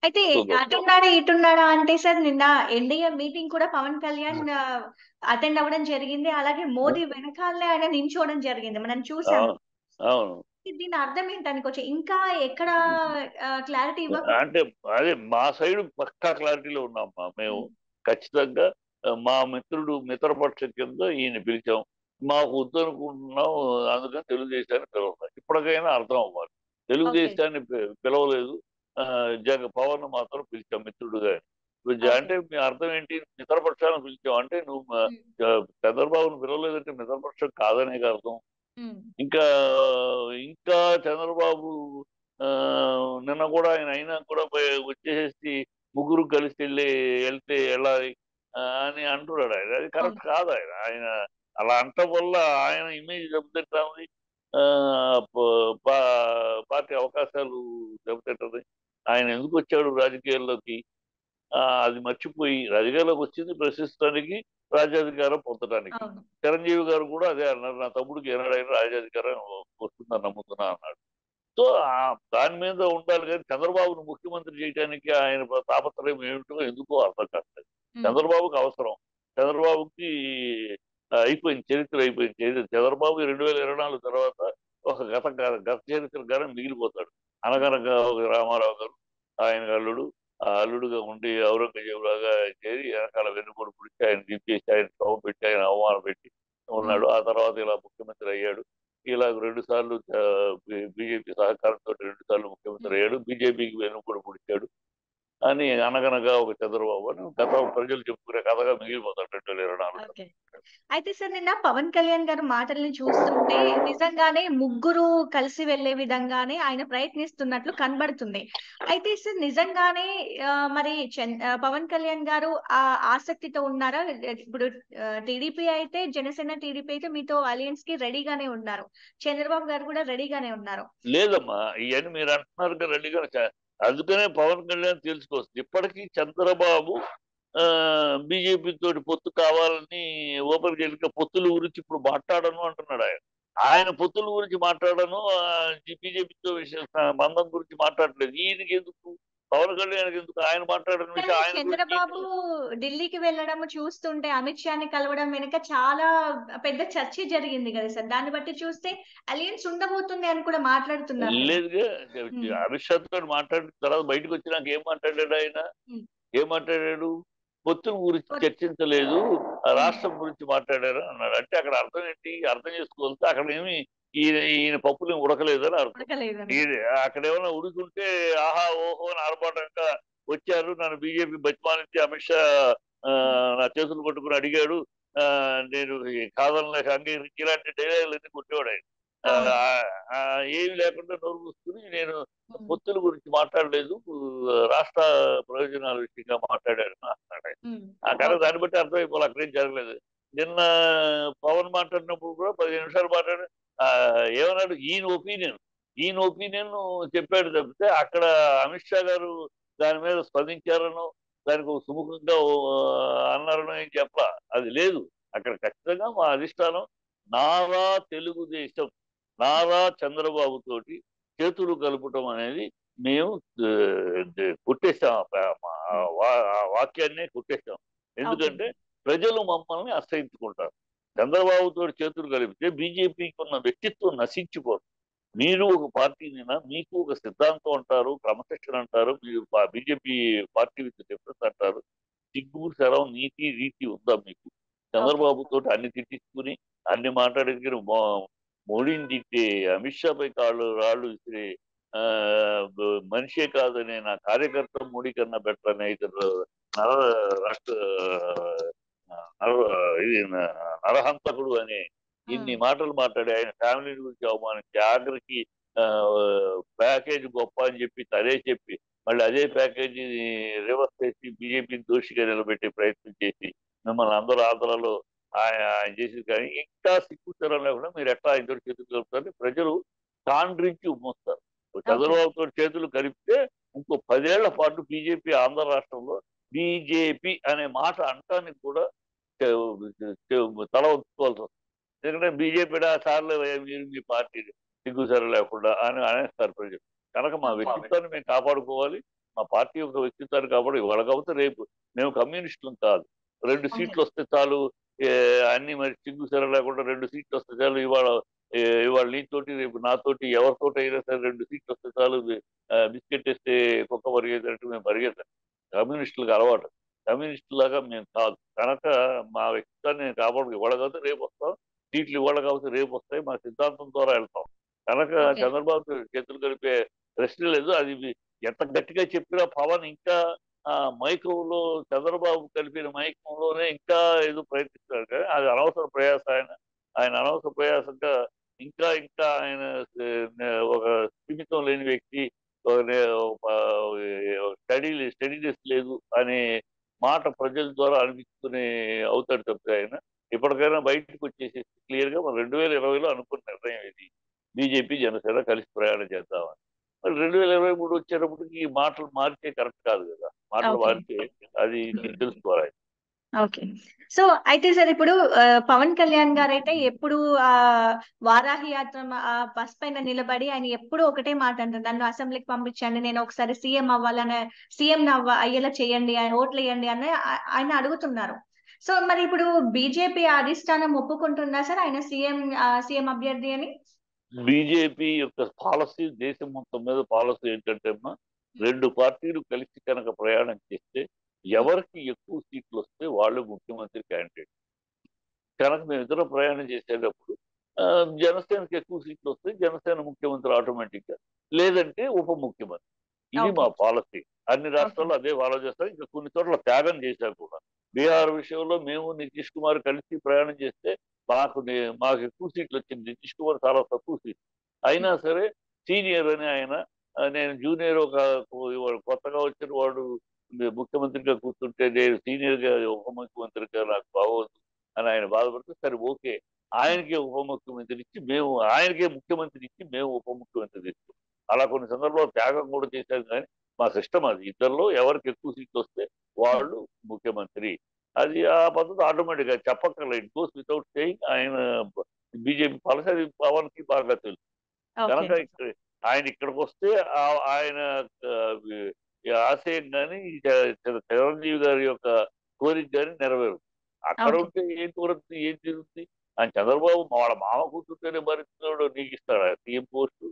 అయితే చూద్దాం. అటున్నాడా ఇటున్నాడా అంటే సార్ నిన్న ఎన్డీఏ మీటింగ్ కూడా పవన్ కళ్యాణ్ అటెండ్ అవ్వడం జరిగింది అలాగే మోదీ వెనకాలనే ఆయన నించోవడం జరిగింది మనం చూసాం అవును అవును దీని అర్థం ఏంటనుకోవచ్చు ఇంకా ఎక్కడ క్లారిటీ ఇవ్వక అంటే అదే మా సైడ్ పక్కా క్లారిటీలో ఉన్నామా మేము ఖచ్చితంగా ఆ, మా మిత్రుడు మిత్రపక్షం కింద ఈయన పిలిచాం మాకు వద్దనుకుంటున్నాం అందుకని తెలుగుదేశాన్ని పిలవాలి ఇప్పటికైనా అర్థం అవ్వాలి తెలుగుదేశాన్ని పి- పిలవలేదు ఆ, జగ పవన్ మాత్రం పిలిచాం మిత్రుడుగా ఇప్పుడు జ- Okay. అంటే మీ అర్థం ఏంటి మిత్రపక్షాలను పిలిచాం అంటే నువ్వు మా- ఉమ్, జ- చంద్రబాబును పిలవలేదంటే మిత్రపక్షం కాదనే అర్థం ఉమ్, ఇంకా ఇంకా చంద్రబాబు ఆ, నిన్న కూడా ఆయన అయినా కూడా పోయి- వచ్చేసి ముగ్గురు కలిసి వెళ్ళి వెళ్తే వెళ్ళాలి ఆ, అని అంటున్నాడు ఆయన అది కరెక్ట్ కాదు ఆయన ఆయన అలా అంటం వల్ల ఆయన ఇమేజ్ దెబ్బతింటా ఉంది ఆ, ప- పా- పార్టీ అవకాశాలు దెబ్బతింటది ఆయన ఎందుకు వచ్చాడు రాజకీయాల్లోకి ఆ, అది మర్చిపోయి రాజకీయాల్లోకి వచ్చింది ప్రశ్నించడానికి రాజ్యాధికారం పొందడానికి అవును చిరంజీవి గారు కూడా అదే అన్నారు నా తమ్ముడికి ఏనాడైనా రాజ్యాధికారం వస్తుందని నమ్ముతున్నా అన్నాడు సో ఆ- దాని మీద ఉండాలి కానీ చంద్రబాబును ముఖ్యమంత్రి చేయడానికి ఆయన తాపత్రయం ఏమిటో ఎందుకో అర్థం కాదు ఉమ్, చంద్రబాబుకి అవసరం చంద్రబాబుకి ఆ, అయిపోయింది చరిత్ర అయిపోయింది చరిత్ర చంద్రబాబు రెండు వేల ఇరవై నాలుగు తర్వాత ఒక గత గత చరిత్ర గానే మిగిలిపోతాడు అనగనగా ఒక రామారావు గారు ఆయన అల్లుడు ఆ అల్లుడుగా ఉండి ఔరంగజేబు లాగా చేరి వెనకాల వెన్నుపోటు పుడిచి ఆయన దింపేసి ఆయన శవ పెట్టి ఆయన అవమానం పెట్టి ఉన్నాడు ఆ తర్వాత ఇలా ముఖ్యమంత్రి అయ్యాడు ఇలా రెండు సార్లు బీజేపీ సహకారంతో రెండు సార్లు ముఖ్యమంత్రి అయ్యాడు బీజేపీకి వెన్నుపోటు పుడిచాడు అని అనగనగా ఒక చంద్రబాబు అని గత ప్రజలు చెప్పుకునే కథగా మిగిలిపోతాడు రెండు వేల ఇరవై నాలుగు ఓకే అయితే సార్ నిన్న పవన్ కళ్యాణ్ గారు మాటల్ని చూస్తుంటే నిజంగానే ముగ్గురు కలిసి వెళ్లే విధంగానే ఆయన ప్రయత్నిస్తున్నట్లు కనబడుతుంది అయితే సార్ నిజంగానే ఆ, మరి చంద్- ఆ, పవన్ కళ్యాణ్ గారు ఆ ఆసక్తితో ఉన్నారా ఇప్పుడు టీడీపీ అయితే జనసేన టీడీపీ అయితే మీతో అలయన్స్ కి రెడీగానే ఉన్నారు చంద్రబాబు గారు కూడా రెడీగానే ఉన్నారు లేదమ్మా ఇవన్నీ మీరు అంటున్నారు కదా రెడ్డి గారు చ- అందుకనే పవన్ కళ్యాణ్ తెలుసుకోవచ్చు ఇప్పటికీ చంద్రబాబు బీజేపీ తోటి పొత్తు కావాలని ఓపెన్ గెలిక పొత్తుల గురించి ఇప్పుడు మాట్లాడను అంటున్నాడు ఆయన ఆయన పొత్తుల గురించి మాట్లాడను బీజేపీతో విషయం బంధం గురించి మాట్లాడలేదు ఈయనకి ఎందుకు పవన్ కళ్యాణ్ ఎందుకు ఆయన మాట్లాడని కానీ విషయం ఆయన గురించి చంద్రబాబు ఢిల్లీకి వెళ్ళడం చూస్తుంటే అమిత్ షాని కలవడం వెనుక చాలా పెద్ద చర్చ జరిగింది కదా సార్ దాన్ని బట్టి చూస్తే అలయన్స్ ఉండబోతుంది అని కూడా మాట్లాడుతున్నారు కదా. లేదుగా ఉమ్. అమిత్ షా తోటి మాట్లాడిన తర్వాత బయటకు వచ్చినాక ఏం మాట్లాడాడు ఆయన ఉమ్. ఏం మాట్లాడాడు పొత్తుల గురించి పొత్తు. చర్చించలేదు ఆ రాష్ట్రం గురించి మాట్లాడారు అన్నాడు అంటే అక్కడ అర్థం ఏంటి అర్థం చేసుకోవాలి అక్కడ ఏమి ఈయన ఈయన పప్పులు ఏమి ఉడకలేదని అర్థం ఉడకలేదని. ఈయన అక్కడ ఏమైనా ఉడుకుంటే ఆహా ఓహో అని ఆర్భాటంగా వచ్చారు నన్ను బీజేపీ బతిమాలించి అమిత్ షా ఆ, నా చేతులు పట్టుకుని అడిగాడు ఆ, నేను కాదనలేక అంగీకరించి ఇలాంటి డైలాగులన్నీ కొట్టేవాడు ఆయన ఆ, ఆ, ఏమి లేకుండా నోరు మూసుకుని నేను ఉమ్. పొత్తుల గురించి మాట్లాడలేదు రాష్ట్ర ప్రయోజనాల విషయంగా మాట్లాడాడు అన్నాడు ఆయన. ఉమ్. ఆ కానీ దాన్ని బట్టి అర్థమైపోవాలి అక్కడేం జరగలేదు నిన్న పవన్ మాట్లాడినప్పుడు కూడా పదిహేను నిమిషాలు మాట్లాడి ఆ, ఏమన్నాడు ఈయన ఒపీనియన్ ఈయన ఒపీనియన్ చెప్పాడు తప్పితే అక్కడ అమిత్ షా గారు దాని మీద స్పందించారనో దానికి ఒక సుముఖంగా ఓ, అన్నారనో ఏం చెప్ప అది లేదు అక్కడ ఖచ్చితంగా మా అధిష్టానం నారా తెలుగుదేశం నారా చంద్రబాబు తోటి చేతులు కలుపటం అనేది మేము ఆ, కొట్టేస్తాం ఆ ప- ఆ వా- ఆ వాక్యాన్నే కొట్టేస్తాం ఎందుకంటే ప్రజలు మమ్మల్ని అసహించుకుంటారు చంద్రబాబు తోటి చేతులు కలిపితే బీజేపీకి ఉన్న వ్యక్తిత్వం నశించిపోతుంది మీరు ఒక పార్టీనినా మీకు ఒక సిద్ధాంతం అంటారు క్రమశిక్షణ అంటారు మీరు బీజేపీ పార్టీ విత్ డిఫరెన్స్ అంటారు సిగ్గు శరం నీతి రీతి ఉందా మీకు చంద్రబాబు తోటి అన్ని తిట్టించుకుని అన్ని మాట్లాడేది మోడీని తిట్టే అమిత్ షా పై కాళ్ళు రాళ్ళు విసిరే ఆ, బ- మనిషే కాదనే నా కార్యకర్త మోడీ కన్నా బెటర్ అనే ఇతరు నర రాష్ట్ర నర ఇది న- నరహంతకుడు అనే ఇన్ని మాటలు మాట్లాడి ఆయన ఫ్యామిలీ గురించి అవమానించి ఆఖరికి ప్యాకేజ్ గొప్ప అని చెప్పి అదే చెప్పి మళ్ళీ అదే ప్యాకేజీ రివర్స్ చేసి బీజేపీని దోషిగా నిలబెట్టే ప్రయత్నం చేసి మిమ్మల్ని అందరూ ఆంధ్రాలో ఆయన ఆయన చేసి కానీ ఇంకా సిగ్గుతరం లేకుండా మీరు ఎట్లా ఆయన తోటి చేతులు కలుపుతారని ప్రజలు కాండ్రించి ఉమ్మొస్తారు చంద్రబాబుతో చేతులు కలిపితే ఇంకో పదేళ్ల పాటు బీజేపీ ఆంధ్ర రాష్ట్రంలో బీజేపీ అనే మాట అంటానికి కూడా చె- చె- తల వంచుకోవాల్సి వస్తుంది ఎందుకంటే బీజేపీ సార్లు మీరు మీ పార్టీ సిగ్గుసరి లేకుండా అని అనేస్తారు ప్రజలు కనుక మా వ్యక్తిత్వాన్ని మేము కాపాడుకోవాలి మా పార్టీ యొక్క వ్యక్తిత్వాన్ని కాబట్టి ఇవాళ కాబట్టి రేపు మేము కమ్యూనిస్టులం కాదు రెండు సీట్లు వస్తే చాలు ఏ, అన్ని మరి సిగ్గు సర లేకుండా రెండు సీట్లు వస్తే చాలు ఇవాళ ఏ, ఇవాళ నీతోటి రేపు నాతోటి ఎవరితోటి అయినా సరే రెండు సీట్లు వస్తే చాలు ఆ, బిస్కెట్ వేస్తే కుక్క పరిగెత్తినట్టు మేము పరిగెత్తాం కమ్యూనిస్టులకు అలవాటు కమ్యూనిస్టులాగా మేము కాదు కనుక మా వ్యక్తిత్వాన్ని నేను కాపాడు ఇవాళ కాబట్టి రేపు వస్తాం సీట్లు ఇవాళ కాబట్టి రేపు వస్తాయి మా సిద్ధాంతం ద్వారా వెళ్తాం కనుక Okay. చంద్రబాబు చేతులు కలిపే ప్రశ్న లేదు అది ఎంత గట్టిగా చెప్పినా పవన్ ఇంకా ఆ మైకంలో చంద్రబాబు కలిపిన మైకంలోనే ఇంకా ఏదో ప్రయత్నిస్తాడు కానీ అది అనవసర ప్రయాస ఆయన ఆయన అనవసర ప్రయాసంగా ఇంకా ఇంకా ఆయన ఆ, ఒక స్థిమితం లేని వ్యక్తి స్టడీ స్టడీనెస్ లేదు అనే మాట ప్రజల ద్వారా అనిపించుకునే అవుతాడు తప్పితే ఆయన ఇప్పటికైనా బయటకు వచ్చేసి క్లియర్ గా మనం రెండు వేల ఇరవైలో అనుకున్న నిర్ణయం ఇది బీజేపీ జనసేన కలిసి ప్రయాణం చేద్దామని మరి రెండు వేల ఇరవై మూడు వచ్చేటప్పటికి ఈ మాటలు మారితే కరెక్ట్ కాదు కదా మాటలు Okay. మారితే అది తెలుసుకోవాలి ఓకే సో అయితే సార్ ఇప్పుడు ఆ, పవన్ కళ్యాణ్ గారు అయితే ఎప్పుడు ఆ వారాహి యాత్ర మ- ఆ బస్ పైన నిలబడి ఆయన ఎప్పుడు ఒకటే మాట అంటారు నన్ను అసెంబ్లీకి పంపించండి నేను ఒకసారి సీఎం అవ్వాలని సీఎం అవ్వ అయ్యేలా చేయండి ఆయన ఓట్లు వేయండి అని ఆ- ఆయన అడుగుతున్నారు సో మరి ఇప్పుడు బీజేపీ అధిష్టానం ఒప్పుకుంటుందా సార్ ఆయన సీఎం సీఎం అభ్యర్థి అని బీజేపీ యొక్క పాలసీ దేశం మొత్తం మీద పాలసీ ఏంటంటే అమ్మా రెండు పార్టీలు కలిసి కనుక ప్రయాణం చేస్తే ఎవరికి ఎక్కువ సీట్లు వస్తే వాళ్ళు ముఖ్యమంత్రి క్యాండిడేట్ కనుక మేము ఇద్దరు ప్రయాణం చేసేటప్పుడు ఆ, జనసేనకి ఎక్కువ సీట్లు వస్తే జనసేన ముఖ్యమంత్రి ఆటోమేటిక్ గా లేదంటే ఉప ముఖ్యమంత్రి ఇది మా పాలసీ అన్ని రాష్ట్రాల్లో అదే ఫాలో చేస్తారు ఇంకా కొన్ని చోట్ల త్యాగం చేశారు కూడా బీహార్ విషయంలో మేము నితీష్ కుమార్ కలిసి ప్రయాణం చేస్తే మాకు నే- మాకు ఎక్కువ సీట్లు వచ్చింది నితీష్ కుమార్ చాలా తక్కువ సీట్లు అయినా సరే సీనియర్ అని ఆయన ఆ, నేను జూనియర్ ఒక వాడు కొత్తగా వచ్చిన వాడు ముఖ్యమంత్రిగా కూర్చుంటే నేను సీనియర్ గా ఉప ముఖ్యమంత్రిగా నాకు బాగోదు అని ఆయన బాధపడితే సరే ఓకే ఆయనకే ఉప ముఖ్యమంత్రి ఇచ్చి మేము ఆయనకే ముఖ్యమంత్రి ఇచ్చి మేము ఉప ముఖ్యమంత్రి ఇస్తాం అలా కొన్ని సందర్భాల్లో త్యాగం కూడా చేశాం కానీ మా సిస్టమ్ అది ఇద్దరిలో ఎవరికి ఎక్కువ సీట్లు వస్తే వాళ్ళు ముఖ్యమంత్రి అది ఆ పద్ధతి ఆటోమేటిక్ గా చెప్పక్కర్లేదు ఇట్ గోస్ వితౌట్ సేయింగ్ ఆయన బీజేపీ పాలసీ అది పవన్ కి బాగా తెలుసు కనుక ఓకే ఇక్కడ ఆయన ఇక్కడికి వస్తే ఆ- ఆయన ఆ, ఈ ఆశయం కానీ చిరంజీవి గారి యొక్క కోరిక కానీ నెరవేరు అక్కడ Okay. ఉంటే ఏం కుదురుతుంది ఏం తిరుగుతుంది ఆయన చంద్రబాబు వాళ్ళ మామ కూర్చుంటేనే భరిస్తున్నాడు నీకు ఇస్తాడు సీఎం పోస్ట్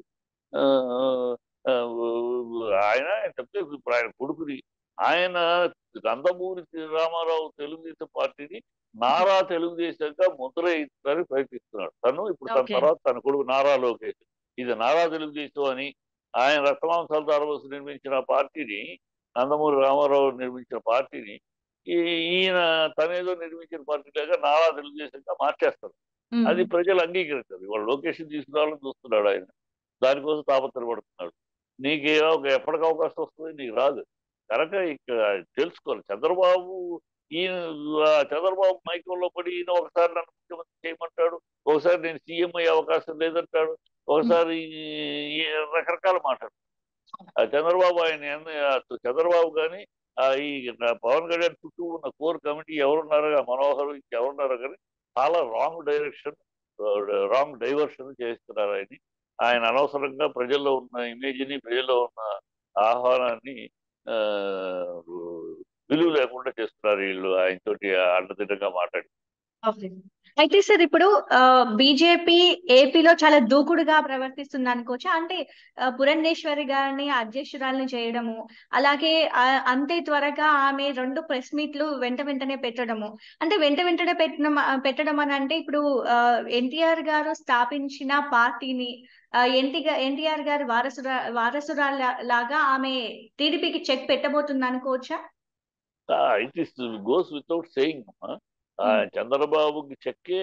ఆయన చెప్తే ఇప్పుడు ఆయన కొడుకుని ఆయన నందమూరి రామారావు తెలుగుదేశం పార్టీని నారా తెలుగుదేశంగా ముద్ర ఇస్తారని ప్రయత్నిస్తున్నాడు తను ఇప్పుడు తన Okay. తర్వాత తన కొడుకు నారా లోకేష్ ఇది నారా తెలుగుదేశం అని ఆయన రక్తమాంసాల దారబోసు నిర్మించిన పార్టీని నందమూరి రామారావు నిర్మించిన పార్టీని ఈ- ఈయన తనేదో నిర్మించిన పార్టీ లాగా నారా తెలుగుదేశంగా మార్చేస్తారు ఉమ్. అది ప్రజలు అంగీకరించారు ఇవాళ లొకేషన్ తీసుకురావాలని చూస్తున్నాడు ఆయన దానికోసం తాపత్రపడుతున్నాడు నీకే ఒక ఎప్పటికి అవకాశం వస్తుంది నీకు రాదు కనుక ఇక్కడ తెలుసుకోవాలి చంద్రబాబు ఈయన ఆ చంద్రబాబు మైకంలో పడి ఈయన ఒకసారి నన్ను ముఖ్యమంత్రి చేయమంటాడు ఒకసారి నేను సీఎం అయ్యే అవకాశం లేదంటాడు ఒకసారి ఈ రకరకాల మాట్లాడు ఆ చంద్రబాబు ఆయన ఎన్న- ఆ చంద్రబాబు కానీ ఆ ఈ పవన్ కళ్యాణ్ చుట్టూ ఉన్న కోర్ కమిటీ ఎవరున్నారో ఆ మనోహర్ ఎవరున్నారో కానీ చాలా రాంగ్ డైరెక్షన్ రాంగ్ డైవర్షన్ చేస్తున్నారు ఆయన ఆయన అనవసరంగా ప్రజల్లో ఉన్న ఇమేజ్ని ప్రజల్లో ఉన్న ఆహ్వానాన్ని ఆ, విలువ లేకుండా చేస్తున్నారు వీళ్ళు ఆయనతోటి అండదిడ్డంగా మాట్లాడి ఓకే. అయితే సార్ ఇప్పుడు బీజేపీ ఏపీలో చాలా దూకుడుగా ప్రవర్తిస్తుంది అనుకోవచ్చా అంటే ఆ, పురంధేశ్వరి గారిని అధ్యక్షురాలని చేయడము అలాగే ఆ, అంతే త్వరగా ఆమె రెండు ప్రెస్ మీట్లు వెంట వెంటనే పెట్టడము అంటే వెంట వెంటనే పెట్టడం పెట్టడం అని అంటే ఇప్పుడు ఎన్టీఆర్ గారు స్థాపించిన పార్టీని ఎన్టీఆర్ ఎన్టీఆర్ గారి వారసురా వారసురాల లాగా ఆమె టీడీపీకి చెక్ పెట్టబోతుంది అనుకోవచ్చా it is goes without saying Hmm. చంద్రబాబుకి చెక్కే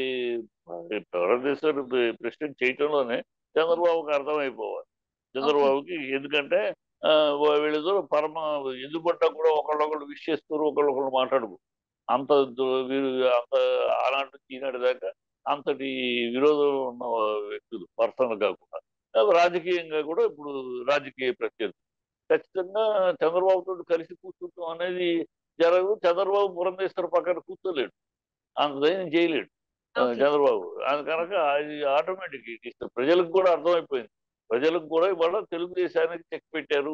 ప్రదేశం ప్రెసిడెంట్ చేయటంలోనే చంద్రబాబుకి అర్థమైపోవాలి చంద్రబాబుకి ఎందుకంటే ఆ, వా- వీళ్ళిద్దరు పరమ ఎందుకంటే కూడా ఒకళ్ళొకళ్ళు విష్ చేస్తారు ఒకళ్ళొకళ్ళు మాట్లాడుకు అంత దు- వీరు అంత ఆనాటి నుంచి ఈనాటి దాకా అంతటి విరోధం ఉన్న వ్యక్తులు పర్సనల్ గా కూడా అది రాజకీయంగా కూడా ఇప్పుడు రాజకీయ ప్రత్యర్థి ఖచ్చితంగా చంద్రబాబుతో కలిసి కూర్చుంటాం అనేది జరగదు చంద్రబాబు పురంధేశ్వర పక్కన కూర్చోలేడు అంత ధైర్యం చేయలేడు ఆ, Okay. చంద్రబాబు అది కనుక అది ఆటోమేటిక్ ప్రజలకు కూడా అర్థమైపోయింది ప్రజలకు కూడా ఇవాళ తెలుగుదేశానికి చెక్ పెట్టారు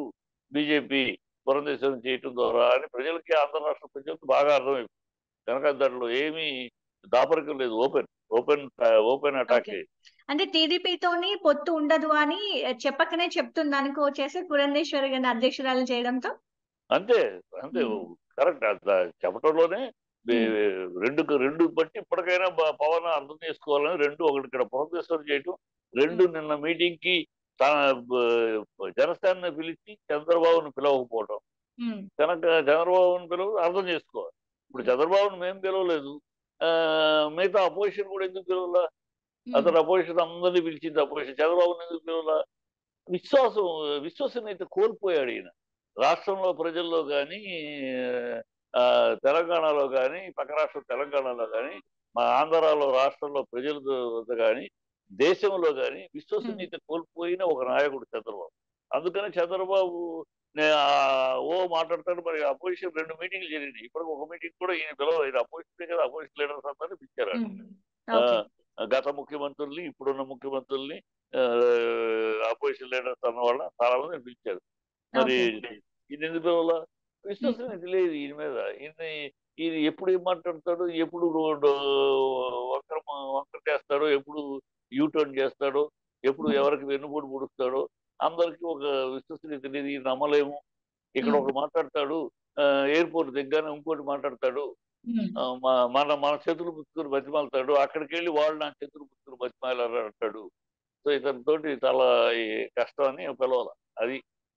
బీజేపీ పురంధేశ్వరం చేయటం ద్వారా అని ప్రజలకి ఆంధ్ర రాష్ట్ర ప్రజలకు బాగా అర్థమైంది కనుక దాంట్లో ఏమీ దాపరికం లేదు open open open attack Okay. అంటే టీడీపీతోని పొత్తు ఉండదు అని చెప్పకనే చెప్తుంది అనుకోవచ్చేసి పురంధేశ్వరి గారిని అధ్యక్షురాలు చేయడంతో అంతే అంతే Hmm. కరెక్ట్ చెప్పడంలోనే వే- రెండు రెండు బట్టి ఇప్పటికైనా బ- పవన్ అర్థం చేసుకోవాలని రెండు ఒకటి ఇక్కడ పురంధేశ్వరం చేయటం రెండు నిన్న మీటింగ్ కి తన బ- జనసేనని పిలిచి చంద్రబాబును పిలవకపోవడం ఉమ్, కనుక చంద్రబాబును పిలవ అర్థం చేసుకోవాలి ఇప్పుడు చంద్రబాబును మేము పిలవలేదు ఆ, మిగతా అపోజిషన్ కూడా ఎందుకు పిలవలా ఉమ్, అతను అపోజిషన్ అందరినీ పిలిచింది అపోజిషన్ చంద్రబాబుని ఎందుకు పిలవలా విశ్వాసం విశ్వసనీయత కోల్పోయాడు ఈయన రాష్ట్రంలో ప్రజల్లో కానీ తెలంగాణలో కానీ పక్క రాష్ట్రం తెలంగాణలో కానీ మా ఆంధ్రాలో రాష్ట్రంలో ప్రజల వద్ద కానీ దేశంలో కానీ విశ్వసనీయత కోల్పోయిన ఒక నాయకుడు చంద్రబాబు అందుకని చంద్రబాబు నే- ఆ, ఓ మాట్లాడతాడు మరి అపోజిషన్ రెండు మీటింగ్లు జరిగినాయి ఇప్పటికి ఒక మీటింగ్ కూడా ఈయన పిలవ ఈయన అపోజిషన్ కదా అపోజిషన్ లీడర్స్ అందరినీ పిలిచారు ఉమ్, ఓకే ఆ, గత ముఖ్యమంత్రుల్ని ఇప్పుడున్న ముఖ్యమంత్రుల్ని అపోజిషన్ లీడర్స్ అన్న వాళ్ళ చాలా మంది పిలిచారు మరి ఓకే. ఈయన ఎందుకు పిలవాలా? విశ్వసనీయత లేదు ఈయన మీద ఈయన ఈయన ఎప్పుడు ఏం మాట్లాడతాడు ఎప్పుడు రోడ్డు వంకర వంకర చేస్తాడో ఎప్పుడు యూటర్న్ చేస్తాడో ఎప్పుడు Hmm. ఎవరికి వెన్నుపోటు పొడుస్తాడో అందరికి ఒక విశ్వసనీయత లేదు ఈయన నమ్మలేము ఇక్కడ Hmm. ఒక మాట్లాడతాడు ఎయిర్పోర్ట్ దగ్గర ఇంకోటి మాట్లాడతాడు ఉమ్, ఆ, మ- మన మన చేతులు పుచ్చుకుని బతిమాలతాడు అక్కడికి వెళ్ళి వాళ్ళు నా చేతులు పుచ్చుకుని బతిమాలారు అంటాడు సో ఇతనితోటి చాలా ఈ కష్టం అని పిలవాలి అది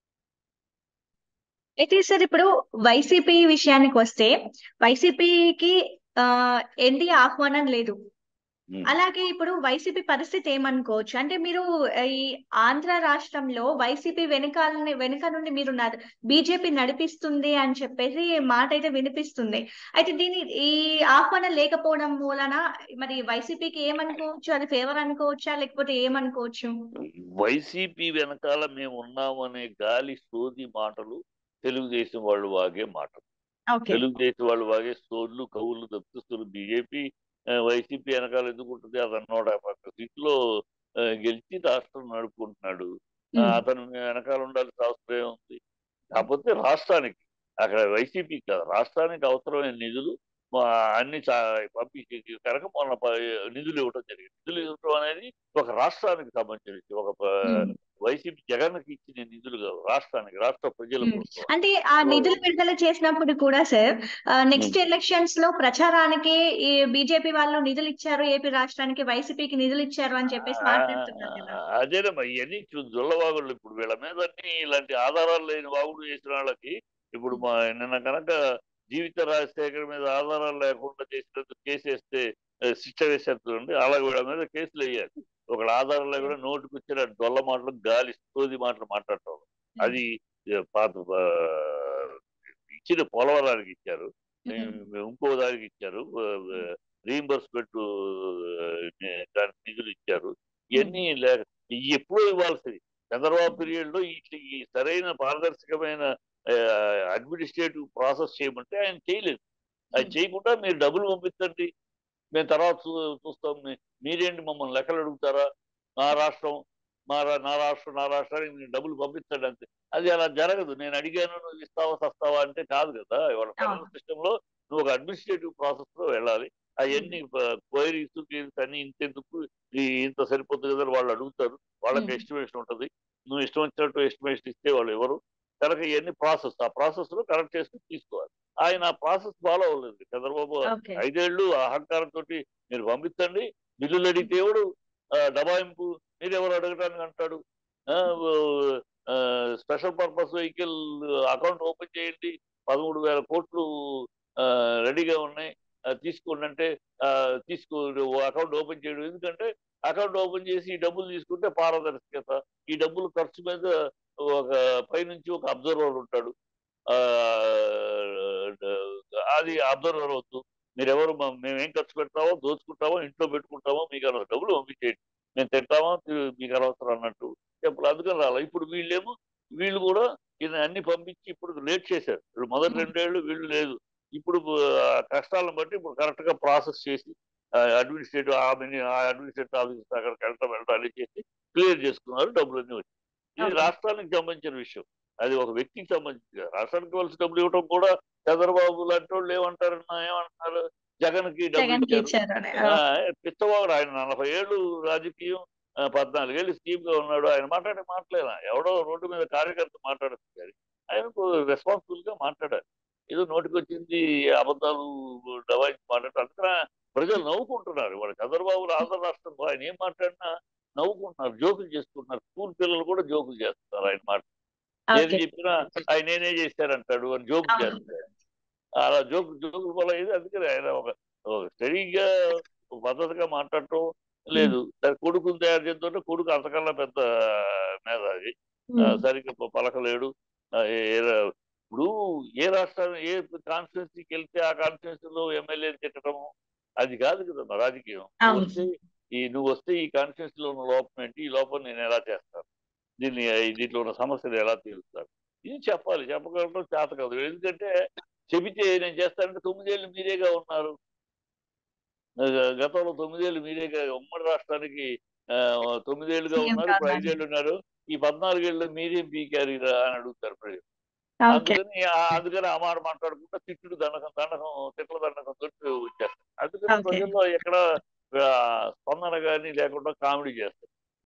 అయితే సార్ ఇప్పుడు వైసీపీ విషయానికి వస్తే వైసీపీకి ఆ ఎన్డీ ఆహ్వానం లేదు ఉమ్. అలాగే ఇప్పుడు వైసీపీ పరిస్థితి ఏమనుకోవచ్చు అంటే మీరు ఈ ఆంధ్ర రాష్ట్రంలో వైసీపీ వెనకాలని వెనుక నుండి మీరు బీజేపీ నడిపిస్తుంది అని చెప్పేసి మాట అయితే వినిపిస్తుంది అయితే దీని ఈ ఆహ్వానం లేకపోవడం మూలన మరి వైసీపీకి ఏమనుకోవచ్చు అది ఫేవర్ అనుకోవచ్చా లేకపోతే ఏమనుకోవచ్చు వైసీపీ వెనకాల మేము ఉన్నామనే గాలి సోది మాటలు తెలుగుదేశం వాళ్ళు వాగే మాటలు ఓకే తెలుగుదేశం వాళ్ళు వాగే సోర్లు కవులు తప్పిస్తున్నారు బీజేపీ వైసీపీ వెనకాల ఎందుకు ఉంటుంది అతను నూట యాభై ఒక్క సీట్లో ఆ, గెలిచి రాష్ట్రం నడుపుకుంటున్నాడు ఆ, అతను వెనకాల ఉండాల్సిన అవసరం ఏముంది కాకపోతే రాష్ట్రానికి అక్కడ వైసీపీ కాదు రాష్ట్రానికి అవసరమైన నిధులు మా అన్ని చా- పంపించి కనుక మొన్న ప- నిధులు ఇవ్వడం జరిగింది నిధులు ఇవ్వడం అనేది ఒక రాష్ట్రానికి సంబంధించిన విషయం. ఒక ప- ఉమ్. వైసీపీ జగన్కి ఇచ్చిన నిధులు కాదు రాష్ట్రానికి రాష్ట్ర ప్రజల ఉమ్. కోసం అంటే ఆ నిధులు విడుదల చేసినప్పుడు కూడా సార్ నెక్స్ట్ ఎలక్షన్స్ లో ప్రచారానికి ఈ బీజేపీ వాళ్ళు నిధులు ఇచ్చారు ఏపీ రాష్ట్రానికి వైసీపీకి నిధులు ఇచ్చారు అని చెప్పేసి మాట్లాడుతున్నారు కదా ఆ, అదేనమ్మా ఇవన్నీ చూ- జొల్లవాగుళ్ళు ఇప్పుడు వీళ్ళ మీద అన్ని ఇలాంటి ఆధారాలు లేని వాగుడు చేసిన వాళ్ళకి ఇప్పుడు మా నిన్న కనుక జీవిత రాజశేఖర్ మీద ఆధారాలు లేకుండా చేసినందుకు కేసు వేస్తే ఆ, శిక్ష వేసేస్తుంది అలాగే వీళ్ళ మీద కేసులు వేయాలి ఒకళ్ళ ఆధారాలు లేకుండా నోటికి వచ్చిన డొల్ల మాటలు గాలి సోది మాటలు మాట్లాడటం అది ఆ, పాత ఆ, ఇచ్చిన పోలవరానికి ఇచ్చారు ఉమ్. ఇంకో దానికి ఇచ్చారు రీంబర్స్మెంట్ దానికి నిధులు ఇచ్చారు ఇవన్నీ లేక ఇవి ఎప్పుడో ఇవ్వాల్సింది చంద్రబాబు పీరియడ్ లో ఈ ఈ సరైన పారదర్శకమైన అడ్మినిస్ట్రేటివ్ ప్రాసెస్ చేయమంటే ఆయన చేయలేదు అది Hmm. చేయకుండా మీరు డబ్బులు పంపించండి మేము తర్వాత చూ- చూస్తాం మీ- మీరేంటి మమ్మల్ని లెక్కలు అడుగుతారా నా రాష్ట్రం మా రా- నా రాష్ట్రం నా రాష్ట్రానికి మీరు డబ్బులు పంపించండి అంతే అది అలా జరగదు నేను అడిగాను నువ్వు ఇస్తావా సస్తావా అంటే కాదు కదా ఇవాళ ఫెడరల్ అవును. సిస్టమ్ లో నువ్వు ఒక అడ్మినిస్ట్రేటివ్ ప్రాసెస్ లో వెళ్ళాలి అవన్నీ క్వైరీస్ అన్ని ఇంతెందుకు ఈ ఇంత సరిపోతుంది కదా అని వాళ్ళు అడుగుతారు వాళ్ళకి Hmm. ఎస్టిమేషన్ ఉంటది నువ్వు ఇష్టం వచ్చినట్టు ఎస్టిమేషన్ ఇస్తే వాళ్ళు ఎవరు కనుక ఇవన్నీ ప్రాసెస్ ఆ ప్రాసెస్ లో కరెక్ట్ చేసుకుని తీసుకోవాలి ఆయన ఆ ప్రాసెస్ ఫాలో అవ్వలేదు చంద్రబాబు ఓకే ఐదేళ్లు అహంకారంతో మీరు పంపించండి బిల్లులు అడిగితే ఎవడు ఆ, డబాయింపు మీరు ఎవరు అడగటానికి అంటాడు special purpose vehicle account open చేయండి పదమూడు వేల కోట్లు ఆ, రెడీగా ఉన్నాయి ఆ, తీసుకోండి అంటే ఆ, తీసుకో అకౌంట్ ఓపెన్ చేయడం ఎందుకంటే అకౌంట్ ఓపెన్ చేసి ఈ డబ్బులు తీసుకుంటే పారదర్శకత ఈ డబ్బులు ఖర్చు మీద ఒక పైనుంచి ఒక అబ్జర్వర్ ఉంటాడు ఆ, అది అబ్జర్వర్ అవుతూ మీరెవరు మ- మేము ఏం ఖర్చు పెడతామో దోచుకుంటామో ఇంట్లో పెట్టుకుంటామో మీకు అనవసరం డబ్బులు పంపించేయండి మేము తింటామో తి- మీకు అనవసరం అన్నట్టు చెప్పాలి అందుకని రాలా ఇప్పుడు వీళ్ళేమో వీళ్ళు కూడా ఈయన అన్ని పంపించి ఇప్పుడు లేట్ చేశారు ఇప్పుడు మొదటి రెండేళ్ళు వీళ్ళు లేదు ఇప్పుడు ఆ, కష్టాలను బట్టి ఇప్పుడు కరెక్ట్ గా ప్రాసెస్ చేసి అడ్మినిస్ట్రేటివ్ ఆ అడ్మినిస్ట్రేటివ్ ఆఫీస్ అక్కడికి వెళ్ళటం వెళ్ళటం అన్ని చేసి క్లియర్ చేసుకున్నారు డబ్బులన్నీ వచ్చి ఇది Okay. రాష్ట్రానికి సంబంధించిన విషయం అది ఒక వ్యక్తికి సంబంధించి రాష్ట్రానికి ఇవ్వాల్సిన డబ్బులు ఇవ్వడం కూడా చంద్రబాబు లాంటి వాళ్ళు ఏమంటారన్నా ఏమంటున్నారు జగన్ కి డబ్బులు జగన్ కి ఇచ్చారు ఇచ్చారు అని. ఆ, పిచ్చవాడు ఆయన నలభై ఏళ్ళు రాజకీయం ఆ, పద్నాలుగేళ్ళు స్కీమ్ గా ఉన్నాడు ఆయన మాట్లాడే మాట్లాడలేదా ఎవడో రోడ్డు మీద కార్యకర్త మాట్లాడుతుంది ఆయనకు రెస్పాన్సిబుల్ గా మాట్లాడాలి ఏదో నోటికి వచ్చింది అబద్ధాలు డబాయించి మాట్లాడారు అందుకని ప్రజలు నవ్వుకుంటున్నారు వాళ్ళు చంద్రబాబు ఆంధ్ర రాష్ట్రంలో ఆయన ఏం మాట్లాడినా నవ్వుకుంటున్నారు జోకులు చేసుకుంటున్నారు స్కూల్ పిల్లలు కూడా జోకులు చేస్తున్నారు ఆయన మాట ఏది ఓకే. చెప్పినా ఆయన నేనే చేశానంటాడు అని జోకులు అవును. చేస్తారు అలా జోకు జోకులు వల్ల ఇది అందుకని ఆయన ఒక ఒక స్టడీగా ఒక పద్ధతిగా మాట్లాడటం లేదు సరే కొడుకుని తయారు చేస్తుంటే కొడుకు అంతకన్నా పెద్ద మేధావి ఆ, ఉమ్. సరిగ్గా ప- పలకలేడు ఆ, ఏ- ఏ- ఇప్పుడు ఏ రాష్ట్రం ఏ కాన్స్టిట్యున్సీకి వెళ్తే ఆ కాన్స్టిట్యున్సీలో ఎమ్మెల్యే తిట్టడము అది కాదు కదా మా రాజకీయం నువ్వు అవును. వస్తే ఈ నువ్వు వస్తే ఈ కాన్స్టిట్యున్సీలో ఉన్న లోపం ఏంటి ఈ లోపం నేను ఎలా చేస్తాను దీన్ని ఈ దీంట్లో ఉన్న సమస్యలు ఎలా తీరుస్తాను ఇది చెప్పాలి చెప్పగలడం చేత కాదు ఎందుకంటే చెబితే నేను చేస్తానంటే తొమ్మిదేళ్ళు మీరేగా ఉన్నారు ఆ, గతంలో తొమ్మిదేళ్ళు మీరేగా ఉమ్మడి రాష్ట్రానికి ఆ, తొమ్మిదేళ్లుగా సీఎం ఉన్నారు ఇప్పుడు కాదు. ఐదేళ్ళు ఉన్నారు ఈ పద్నాలుగేళ్ళు మీరేం పీకారు ఇలా అని అడుగుతారు ప్రజలు ఓకే. అందుకని ఆ- అందుకని ఆ మాట మాట్లాడుకుంటా తిట్టుడు దండకం దండకం తిట్ల దండకం తోటి వచ్చేస్తారు అందుకని ఓకే. ప్రజల్లో ఎక్కడ ఆ, స్పందన కానీ లేకుండా కామెడీ చేస్తారు